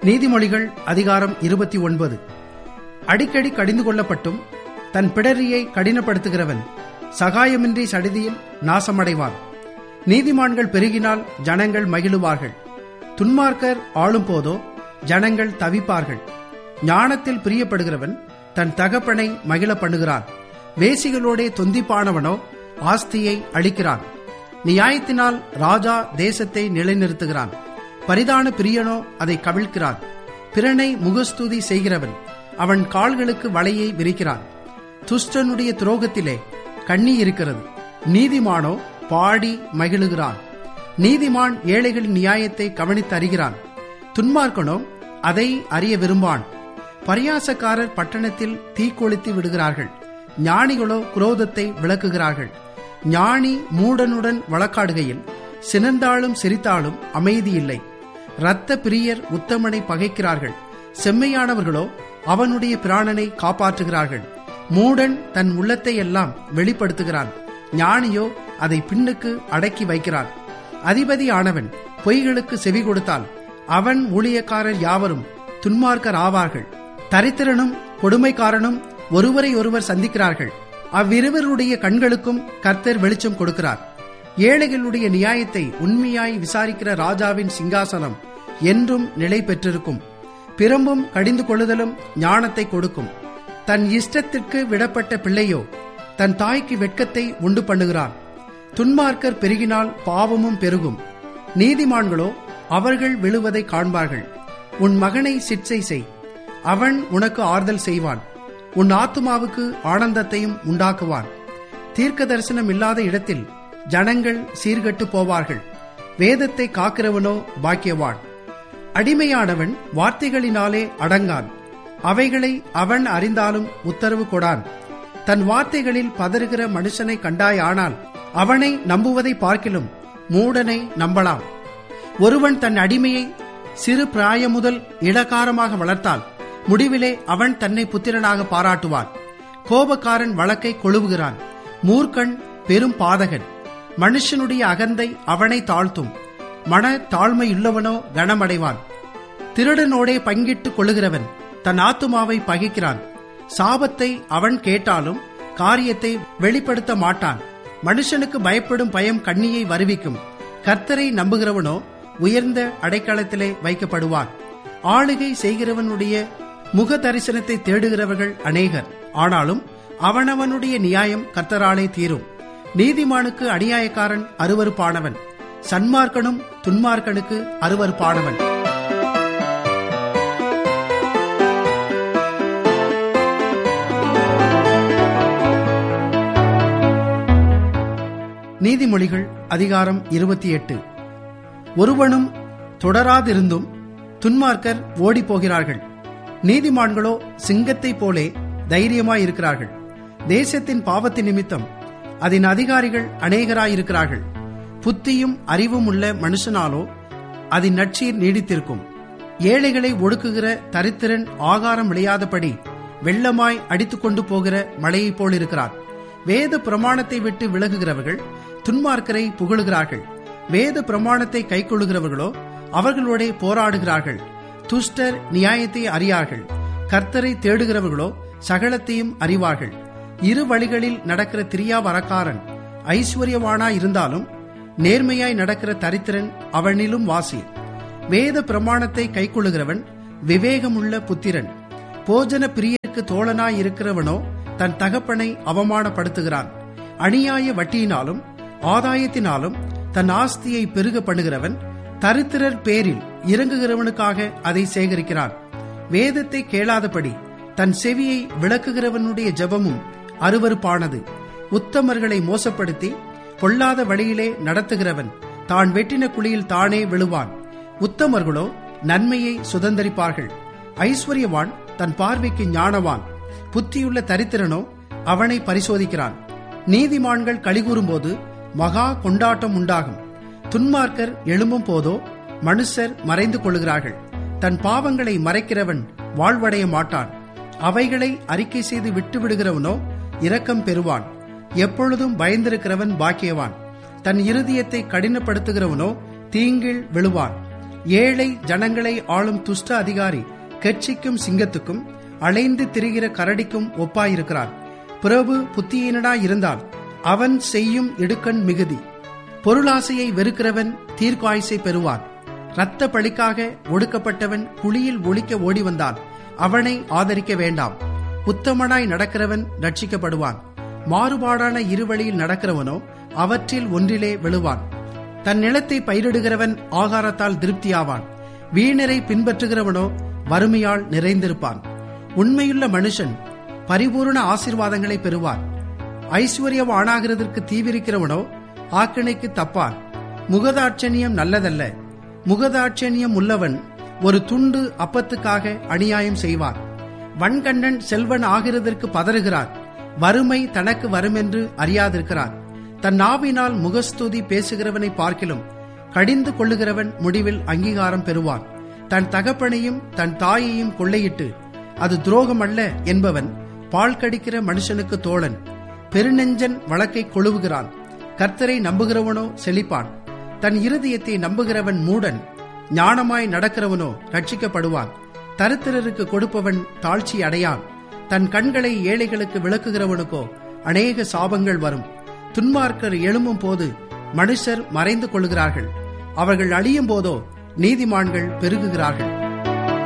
நீதிமொழிகள் அதிகாரம் இருபத்தி ஒன்பது அடிக்கடி கடிந்து கொள்ளப்பட்டும் தன் பிடரியை கடினப்படுத்துகிறவன் சகாயமின்றி சடிதியில் நாசமடைவான் நீதிமான்கள் பெருகினால் ஜனங்கள் மகிழுவார்கள் துன்மார்க்கர் ஆளும் போதோ ஜனங்கள் தவிப்பார்கள் ஞானத்தில் பிரியப்படுகிறவன் தன் தகப்பனை மகிழ பண்ணுகிறான் வேசிகளோடே தொந்திப்பானவனோ ஆஸ்தியை அளிக்கிறான் நியாயத்தினால் ராஜா தேசத்தை நிலைநிறுத்துகிறான் பரிதான பிரியனோ அதை கவிழ்க்கிறான் பிறனை முகஸ்துதி செய்கிறவன் அவன் கால்களுக்கு வலையை விரிக்கிறான் துஷ்டனுடைய துரோகத்திலே கண்ணி இருக்கிறது நீதிமானோ பாடி மகிழுகிறான் நீதிமான் ஏழைகளின் நியாயத்தை கவனித்து அறிகிறான் துன்மார்க்கனோ அதை அறிய விரும்பான் பரியாசக்காரர் பட்டணத்தில் தீக்கொளுத்தி விடுகிறார்கள் ஞானிகளோ குரோதத்தை விளக்குகிறார்கள் ஞானி மூடனுடன் வழக்காடுகையில் சினந்தாலும் சிரித்தாலும் அமைதி இல்லை இரத்த பிரியர் உத்தமனை பகைக்கிறார்கள் செம்மையானவர்களோ அவனுடைய பிராணனை காப்பாற்றுகிறார்கள் மூடன் தன் உள்ளத்தை எல்லாம் வெளிப்படுத்துகிறான் ஞானியோ அதை பின்னுக்கு அடக்கி வைக்கிறான் அதிபதியானவன் பொய்களுக்கு செவி கொடுத்தால் அவன் ஊழியக்காரர் யாவரும் துன்மார்க்கர் ஆவார்கள் தரித்திரனும் கொடுமைக்காரனும் ஒருவரை ஒருவர் சந்திக்கிறார்கள் அவ்விருவருடைய கண்களுக்கும் கர்த்தர் வெளிச்சம் கொடுக்கிறார் ஏழைகளுடைய நியாயத்தை உண்மையாய் விசாரிக்கிற ராஜாவின் சிங்காசனம் என்றும் நிலை பெற்றிருக்கும் பிரம்பும் கடிந்து கொள்ளுதலும் ஞானத்தை கொடுக்கும் தன் இஷ்டத்திற்கு விடப்பட்ட பிள்ளையோ தன் தாய்க்கு வெட்கத்தை உண்டு பண்ணுகிறான் துன்மார்க்கர் பெருகினால் பாவமும் பெருகும் நீதிமான்களோ அவர்கள் விழுவதை காண்பார்கள் உன் மகனை சிற்சை செய் அவன் உனக்கு ஆறுதல் செய்வான் உன் ஆத்துமாவுக்கு ஆனந்தத்தையும் உண்டாக்குவான் தீர்க்க தரிசனம் இல்லாத இடத்தில் ஜனங்கள் சீர்கட்டு போவார்கள் வேதத்தை காக்கிறவனோ பாக்கியவான் அடிமையானவன் வார்த்தைகளினாலே அடங்கான் அவைகளை அவன் அறிந்தாலும் உத்தரவு கொடான் தன் வார்த்தைகளில் பதறுகிற மனுஷனை கண்டாயானால் அவனை நம்புவதை பார்க்கிலும் மூடனை நம்பலாம் ஒருவன் தன் அடிமையை சிறு பிராயம் முதல் இடகாரமாக வளர்த்தால் முடிவிலே அவன் தன்னை புத்திரனாக பாராட்டுவான் கோபக்காரன் வழக்கை கொழுவுகிறான் மூர்க்கன் பெரும் பாதகன் மனுஷனுடைய அகந்தை அவனை தாழ்த்தும் மன தாழ்மையுள்ளவனோ கனமடைவான் திருடனோடே பங்கிட்டுக் கொள்ளுகிறவன் தன் ஆத்துமாவை பகைக்கிறான் சாபத்தை அவன் கேட்டாலும் காரியத்தை வெளிப்படுத்த மாட்டான் மனுஷனுக்கு பயப்படும் பயம் கண்ணியை வருவிக்கும் கர்த்தரை நம்புகிறவனோ உயர்ந்த அடைக்கலத்திலே வைக்கப்படுவான் ஆளுகை செய்கிறவனுடைய முக தரிசனத்தை தேடுகிறவர்கள் அநேகர் ஆனாலும் அவனவனுடைய நியாயம் கர்த்தராலே தீரும் நீதிமானுக்கு அநியாயக்காரன் அருவருப்பானவன் சன்மார்க்கனும் துன்மார்க்கனுக்கு அருவருப்பானவன் நீதிமொழிகள் அதிகாரம் இருபத்தி எட்டு ஒருவனும் தொடராதிருந்தும் துன்மார்க்கர் ஓடிப்போகிறார்கள் நீதிமான்களோ சிங்கத்தைப் போலே தைரியமாயிருக்கிறார்கள் தேசத்தின் பாவத்தின் நிமித்தம் அதன் அதிகாரிகள் அநேகராயிருக்கிறார்கள் புத்தியும் அறிவும் உள்ள மனுஷனாலோ அதன் நட்சீர் நீடித்திருக்கும் ஏழைகளை ஒடுக்குகிற தரித்திரன் ஆகாரம் விளையாதபடி வெள்ளமாய் அடித்துக்கொண்டு போகிற மழையைப் போல் இருக்கிறார் வேத பிரமாணத்தை விட்டு விலகுகிறவர்கள் துன்மார்க்கரை புகழுகிறார்கள் வேத பிரமாணத்தை கைக்கொள்ளுகிறவர்களோ அவர்களோட போராடுகிறார்கள் துஷ்டர் நியாயத்தை அறியார்கள் கர்த்தரை தேடுகிறவர்களோ சகலத்தையும் அறிவார்கள் இரு வழிகளில் நடக்கிற திரியாவரக்காரன் ஐஸ்வர்யவானா இருந்தாலும் நேர்மையாய் நடக்கிற தரித்திரன் அவனிலும் வாசி வேத பிரமாணத்தை கைக்கொள்ளுகிறவன் விவேகமுள்ள புத்திரன் போஜன பிரியருக்கு தோழனாய் இருக்கிறவனோ தன் தகப்பனை அவமானப்படுத்துகிறான் அநியாய வட்டியினாலும் ஆதாயத்தினாலும் தன் ஆஸ்தியை பெருக பண்ணுகிறவன் தரித்திரர் பேரில் இறங்குகிறவனுக்காக அதை சேகரிக்கிறான் வேதத்தை கேளாதபடி தன் செவியை விளக்குகிறவனுடைய ஜபமும் அருவறுப்பானது உத்தமர்களை மோசப்படுத்தி பொல்லாத வழியிலே நடத்துகிறவன் தான் வெட்டின குழியில் தானே விழுவான் உத்தமர்களோ நன்மையை சுதந்தரிப்பார்கள் ஐஸ்வர்யவான் தன் பார்வைக்கு ஞானவான் புத்தியுள்ள தரித்திரனோ அவனை பரிசோதிக்கிறான் நீதிமான்கள் கலிகூறும்போது மகா கொண்டாட்டம் உண்டாகும் துன்மார்க்கர் எழும்பும் போதோ மனுஷர் மறைந்து கொள்ளுகிறார்கள் தன் பாவங்களை மறைக்கிறவன் வாழ்வடைய மாட்டான் அவைகளை அறிக்கை செய்து விட்டு விடுகிறவனோ இரக்கம் பெறுவான் எப்பொழுதும் பயந்திருக்கிறவன் பாக்கியவான் தன் இருதயத்தை கடினப்படுத்துகிறவனோ தீங்கில் விழுவான் ஏழை ஜனங்களை ஆளும் துஷ்ட அதிகாரி கெட்சிக்கும் சிங்கத்துக்கும் அலைந்து திரிகிற கரடிக்கும் ஒப்பாயிருக்கிறான் பிரபு புத்தியீனனாய் இருந்தால் அவன் செய்யும் இடுக்கண் மிகுதி பொருளாசையை வெறுக்கிறவன் தீர்க்காயுசை பெறுவான் இரத்த பழிக்காக ஒடுக்கப்பட்டவன் குழியில் ஒழிக்க ஓடி வந்தான் அவனை ஆதரிக்க வேண்டாம் உத்தமனாய் நடக்கிறவன் ரட்சிக்கப்படுவான் மாறுபாடான இருவழியில் நடக்கிறவனோ அவற்றில் ஒன்றிலே விழுவான் தன் நிலத்தை பயிரிடுகிறவன் ஆகாரத்தால் திருப்தியாவான் வீணரை பின்பற்றுகிறவனோ வறுமையால் நிறைந்திருப்பான் உண்மையுள்ள மனுஷன் பரிபூர்ண ஆசீர்வாதங்களை பெறுவான் ஐஸ்வர்யவானாகிறதற்கு தீவிரிக்கிறவனோ ஆக்கினைக்கு தப்பான் முகதாட்சணியம் நல்லதல்ல முகதாட்சணியம் உள்ளவன் ஒரு துண்டு அப்பத்துக்காக அநியாயம் செய்வான் வன்கண்ணன் செல்வன் ஆகிறதற்கு பதறுகிறான் வறுமை தனக்கு வருமென்று அறியாதிருக்கிறான் தன் நாவினால் முகஸ்துதி பேசுகிறவனை பார்க்கிலும் கடிந்து கொள்ளுகிறவன் முடிவில் அங்கீகாரம் பெறுவான் தன் தகப்பனையும் தன் தாயையும் கொள்ளையிட்டு அது துரோகம் அல்ல என்பவன் பால் கடிக்கிற மனுஷனுக்கு தோழன் பெருநெஞ்சன் வழக்கை கொழுவுகிறான் கர்த்தரை நம்புகிறவனோ செழிப்பான் தன் இருதயத்தை நம்புகிறவன் மூடன் ஞானமாய் நடக்கிறவனோ ரட்சிக்கப்படுவான் தரித்திரருக்கு கொடுப்பவன் தாழ்ச்சி அடையான் தன் கண்களை ஏழைகளுக்கு விளக்குகிறவனுக்கோ அநேக சாபங்கள் வரும் துன்மார்க்கர் எழும்பும் போது மனுஷர் மறைந்து கொள்கிறார்கள் அவர்கள் அழியும் போதோ நீதிமான்கள் பெருகுகிறார்கள்